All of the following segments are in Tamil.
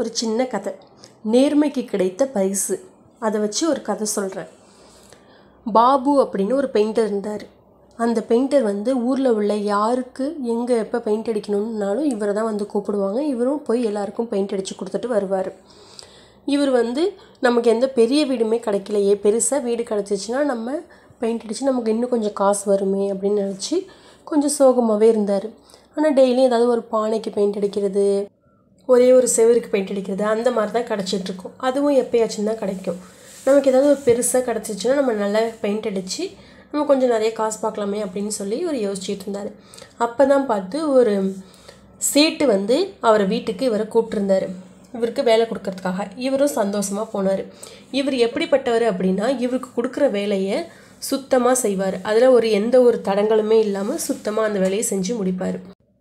ஒரு சின்ன கதை நேர்மைக்கு கிடைத்த பரிசு அதை வச்சு ஒரு கதை சொல்கிறேன் பாபு அப்படின்னு ஒரு பெயிண்டர் இருந்தார் அந்த பெயிண்டர் வந்து ஊரில் உள்ள யாருக்கு எங்கே எப்போ பெயிண்ட் அடிக்கணும்னாலும் இவரை தான் வந்து கூப்பிடுவாங்க இவரும் போய் எல்லாருக்கும் பெயிண்ட் அடித்து கொடுத்துட்டு வருவார் இவர் வந்து நமக்கு எந்த பெரிய வீடுமே கிடைக்கலையே பெருசாக வீடு கிடச்சிச்சின்னா நம்ம பெயிண்ட் அடித்து நமக்கு இன்னும் கொஞ்சம் காசு வருமே அப்படின்னு நினச்சி கொஞ்சம் சோகமாகவே இருந்தார் ஆனால் டெய்லியும் ஏதாவது ஒரு பானைக்கு பெயிண்ட் அடிக்கிறது ஒரே ஒரு செவருக்கு பெயிண்ட் அடிக்கிறது அந்த மாதிரி தான் கிடச்சிட்ருக்கும் அதுவும் எப்போயாச்சும் தான் கிடைக்கும் நமக்கு ஏதாவது ஒரு பெருசாக கிடச்சிச்சின்னா நம்ம நல்லா பெயிண்ட் அடித்து நம்ம கொஞ்சம் நிறைய காசு பார்க்கலாமே அப்படின்னு சொல்லி இவர் யோசிச்சுட்டு இருந்தார் அப்போ தான் பார்த்து ஒரு சேட்டு வந்து அவரை வீட்டுக்கு இவரை கூப்பிட்டுருந்தாரு இவருக்கு வேலை கொடுக்கறதுக்காக இவரும் சந்தோஷமாக போனார் இவர் எப்படிப்பட்டவர் அப்படின்னா இவருக்கு கொடுக்குற வேலையை சுத்தமாக செய்வார் அதில் ஒரு எந்த ஒரு தடங்களுமே இல்லாமல் சுத்தமாக அந்த வேலையை செஞ்சு முடிப்பார்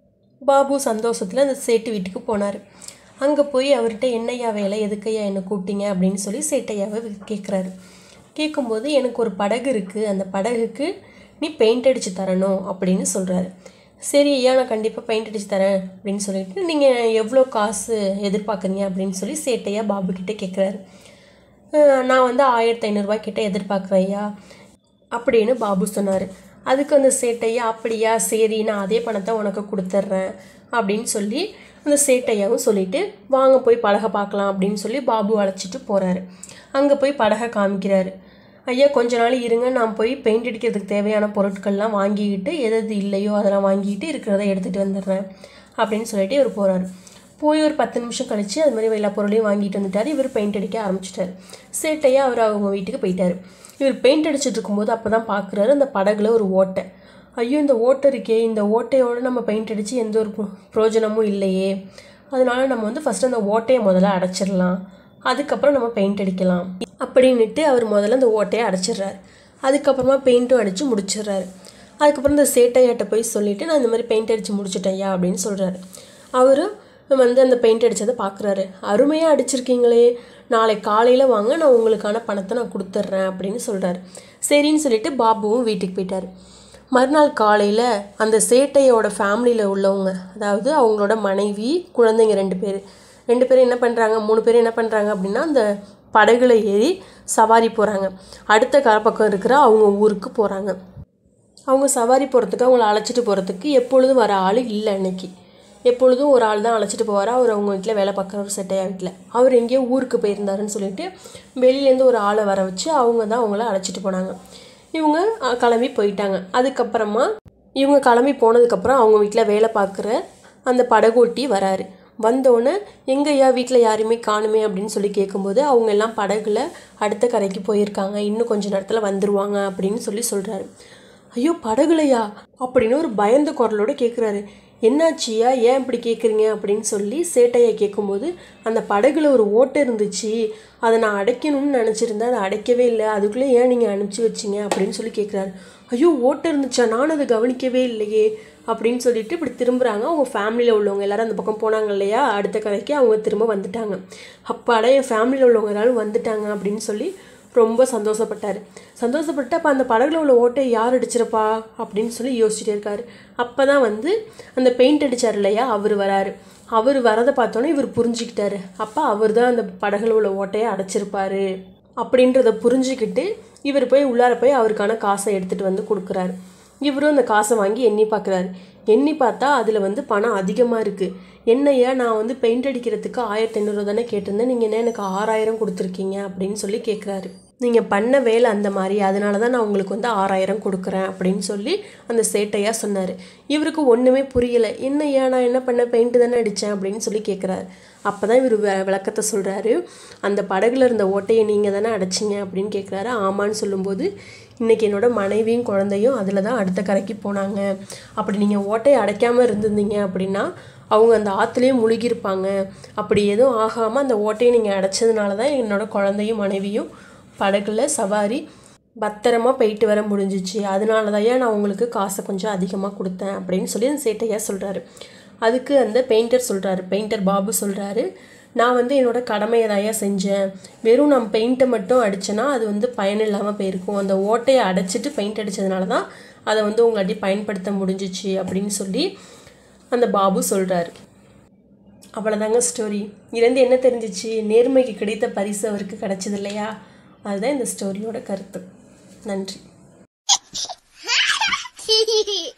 பாபு சந்தோஷத்தில் அந்த சேட்டு வீட்டுக்கு போனார் அங்கே போய் அவர்கிட்ட என்னையா வேலை எதுக்கையா என்னை கூப்பிட்டீங்க அப்படின்னு சொல்லி சேட்டையாவை கேட்குறாரு கேட்கும்போது எனக்கு ஒரு படகு இருக்குது அந்த படகுக்கு நீ பெயிண்ட் அடித்து தரணும் அப்படின்னு சொல்கிறாரு சரி ஐயா நான் கண்டிப்பாக பெயிண்ட் அடித்து தரேன் அப்படின்னு சொல்லிட்டு நீங்கள் எவ்வளோ காசு எதிர்பார்க்குறீங்க அப்படின்னு சொல்லி சேட்டையா பாபு கிட்டே கேட்குறாரு "அஹ், நான் வந்து ஆயிரத்தி ஐநூறுரூவா கிட்ட எதிர்பார்க்குறேன் ஐயா அப்படின்னு பாபு சொன்னார் அதுக்கு அந்த சேட்டையா அப்படியா சரி நான் அதே பணத்தை உனக்கு கொடுத்துட்றேன் அப்படின்னு சொல்லி அந்த சேட்டையாவும் சொல்லிட்டு வாங்க போய் படகை பார்க்கலாம் அப்படின்னு சொல்லி பாபு அழைச்சிட்டு போகிறாரு அங்கே போய் படகை காமிக்கிறாரு ஐயா கொஞ்ச நாள் இருங்க நான் போய் பெயிண்ட் அடிக்கிறதுக்கு தேவையான பொருட்கள்லாம் வாங்கிக்கிட்டு எது எது இல்லையோ அதெல்லாம் வாங்கிட்டு இருக்கிறத எடுத்துகிட்டு வந்துடுறேன் அப்படின்னு சொல்லிட்டு இவர் போகிறாரு போய் ஒரு பத்து நிமிஷம் கழித்து அது மாதிரி எல்லா பொருளையும் வாங்கிட்டு வந்துட்டார் இவர் பெயிண்ட் அடிக்க ஆரம்பிச்சிட்டாரு சேட்டையாக அவர் அவங்க வீட்டுக்கு போயிட்டார் இவர் பெயிண்ட் அடிச்சிட்டு இருக்கும்போது அப்போ தான் பார்க்குறாரு அந்த படகுல ஒரு ஓட்டை ஐயோ இந்த ஓட்டை இருக்கே இந்த ஓட்டையோடு நம்ம பெயிண்ட் அடித்து எந்த ஒரு ப்ரோ- பிரயோஜனமும் இல்லையே அதனால நம்ம வந்து ஃபஸ்ட்டு அந்த ஓட்டையை முதல்ல அடைச்சிடலாம் அதுக்கப்புறம் நம்ம பெயிண்ட் அடிக்கலாம் அப்படின்னுட்டு அவர் முதல்ல அந்த ஓட்டையை அடைச்சிடுறாரு அதுக்கப்புறமா பெயிண்ட்டும் அடித்து முடிச்சிடுறாரு அதுக்கப்புறம் இந்த சேட்டையாட்ட போய் சொல்லிவிட்டு நான் இந்த மாதிரி பெயிண்ட் அடித்து முடிச்சிட்டேன்யா அப்படின்னு சொல்கிறாரு அவரும் வந்து அந்த பெயிண்ட் அடித்ததை பார்க்குறாரு அருமையாக அடிச்சிருக்கீங்களே நாளை காலையில் வாங்க நான் உங்களுக்கான பணத்தை நான் கொடுத்துட்றேன் அப்படின்னு சொல்கிறாரு சரின்னு சொல்லிட்டு பாபுவும் வீட்டுக்கு போயிட்டார் மறுநாள் காலையில் அந்த சேட்டையோட ஃபேமிலியில் உள்ளவங்க அதாவது அவங்களோட மனைவி குழந்தைங்க ரெண்டு பேர் ரெண்டு பேரும் என்ன பண்ணுறாங்க மூணு பேர் என்ன பண்ணுறாங்க அப்படின்னா அந்த படகுல ஏறி சவாரி போகிறாங்க அடுத்த கரப்பக்கம் இருக்கிற அவங்க ஊருக்கு போகிறாங்க அவங்க சவாரி போகிறதுக்கு அவங்கள அழைச்சிட்டு போகிறதுக்கு எப்பொழுதும் வர ஆள் இல்லை அன்னைக்கு எப்பொழுதும் ஒரு ஆள் தான் அழைச்சிட்டு போவார் அவர் அவங்க வீட்டில் வேலை பார்க்குற ஒரு செட்டையா வீட்டில் அவர் எங்கேயோ ஊருக்கு போயிருந்தாருன்னு சொல்லிட்டு வெளியிலேருந்து ஒரு ஆளை வர வச்சு அவங்க தான் அவங்கள அழைச்சிட்டு போனாங்க இவங்க அஹ், கிளம்பி போயிட்டாங்க அதுக்கப்புறமா இவங்க கிளம்பி போனதுக்கப்புறம் அவங்க வீட்டில் வேலை பார்க்குற அந்த படகோட்டி வராரு வந்தோடனே எங்கய்யா வீட்டில் யாருமே காணுமே அப்படின்னு சொல்லி கேட்கும்போது அவங்க எல்லாம் படகுல அடுத்த கரைக்கு போயிருக்காங்க இன்னும் கொஞ்ச நேரத்தில் வந்துருவாங்க அப்படின்னு சொல்லி சொல்கிறாரு ஐயோ படகுலையா அப்படின்னு ஒரு பயந்த குரலோட கேட்குறாரு என்னாச்சியா ஏன் இப்படி கேட்குறீங்க அப்படின்னு சொல்லி சேட்டையை கேட்கும்போது அந்த படகுல ஒரு ஓட்டை இருந்துச்சு அதை நான் அடைக்கணும்னு நினச்சிருந்தேன் அதை அடைக்கவே இல்லை அதுக்குள்ளே ஏன் நீங்கள் அனுப்பிச்சி வச்சீங்க அப்படின்னு சொல்லி கேட்குறாரு ஐயோ ஓட்டை இருந்துச்சா நான் அதை கவனிக்கவே இல்லையே அப்படின்னு சொல்லிட்டு இப்படி திரும்புகிறாங்க அவங்க ஃபேமிலியில் உள்ளவங்க எல்லாரும் அந்த பக்கம் போனாங்க இல்லையா அடுத்த கரைக்கு அவங்க திரும்ப வந்துட்டாங்க அப்பாடா என் ஃபேமிலியில் உள்ளவங்க எல்லாரும் வந்துட்டாங்க அப்படின்னு சொல்லி ரொம்ப சந்தோஷப்பட்டார் சந்தோஷப்பட்டு அப்போ அந்த படகுல உள்ள ஓட்டையை யார் அடிச்சிருப்பா அப்படின்னு சொல்லி யோசிச்சுட்டே இருக்காரு அப்போ தான் வந்து அந்த பெயிண்ட் அடிச்சார் இல்லையா அவர் வராரு அவர் வரதை பார்த்தோன்னே இவர் புரிஞ்சுக்கிட்டாரு அப்போ அவர் தான் அந்த படகுல உள்ள ஓட்டையை அடைச்சிருப்பாரு அப்படின்றத புரிஞ்சுக்கிட்டு இவர் போய் உள்ளார போய் அவருக்கான காசை எடுத்துகிட்டு வந்து கொடுக்குறாரு இவரும் அந்த காசை வாங்கி எண்ணி பார்க்குறாரு எண்ணி பார்த்தா அதில் வந்து பணம் அதிகமாக இருக்குது என்னையா நான் வந்து பெயிண்ட் அடிக்கிறதுக்கு ஆயிரத்தி ஐநூறுரூவா தானே கேட்டிருந்தேன் நீங்கள் என்ன எனக்கு ஆறாயிரம் கொடுத்துருக்கீங்க அப்படின்னு சொல்லி கேட்குறாரு நீங்கள் பண்ண வேலை அந்த மாதிரி அதனால தான் நான் உங்களுக்கு வந்து ஆறாயிரம் கொடுக்குறேன் அப்படின்னு சொல்லி அந்த சேட்டையாக சொன்னார் இவருக்கு ஒன்றுமே புரியலை என்னய்யா நான் என்ன பண்ண பெயிண்ட் தானே அடித்தேன் அப்படின்னு சொல்லி கேட்குறாரு அப்போ தான் இவர் வி- விளக்கத்தை சொல்கிறாரு அந்த படகுல இருந்த ஓட்டையை நீங்கள் தானே அடைச்சிங்க அப்படின்னு கேட்குறாரு ஆமான்னு சொல்லும்போது இன்றைக்கி என்னோட மனைவியும் குழந்தையும் அதில் தான் அடுத்த கரைக்கு போனாங்க அப்படி நீங்கள் ஓட்டையை அடைக்காமல் இருந்திருந்தீங்க அப்படின்னா அவங்க அந்த ஆற்றுலேயே முழுகியிருப்பாங்க அப்படி எதுவும் ஆகாமல் அந்த ஓட்டையை நீங்கள் அடைச்சதுனால தான் என்னோட குழந்தையும் மனைவியும் படகுல சவாரி பத்திரமா போயிட்டு வர முடிஞ்சிச்சு அதனால தான் நான் உங்களுக்கு காசை கொஞ்சம் அதிகமாக கொடுத்தேன் அப்படின்னு சொல்லி அந்த சேட்டையா சொல்கிறாரு அதுக்கு அந்த பெயிண்டர் சொல்கிறாரு பெயிண்டர் பாபு சொல்கிறாரு நான் வந்து என்னோட கடமையை தாயா செஞ்சேன் வெறும் நான் பெயிண்ட்டை மட்டும் அடித்தேன்னா அது வந்து பயன் இல்லாமல் போயிருக்கும் அந்த ஓட்டையை அடைச்சிட்டு பெயிண்ட் அடித்ததுனால தான் அதை வந்து உங்களாட்டி பயன்படுத்த முடிஞ்சிச்சு அப்படின்னு சொல்லி அந்த பாபு சொல்கிறாரு அவ்வளோதாங்க ஸ்டோரி இதுலேருந்து என்ன தெரிஞ்சிச்சு நேர்மைக்கு கிடைத்த பரிசு அவருக்கு கிடைச்சது இல்லையா அதுதான் இந்த ஸ்டோரியோட கருத்து நன்றி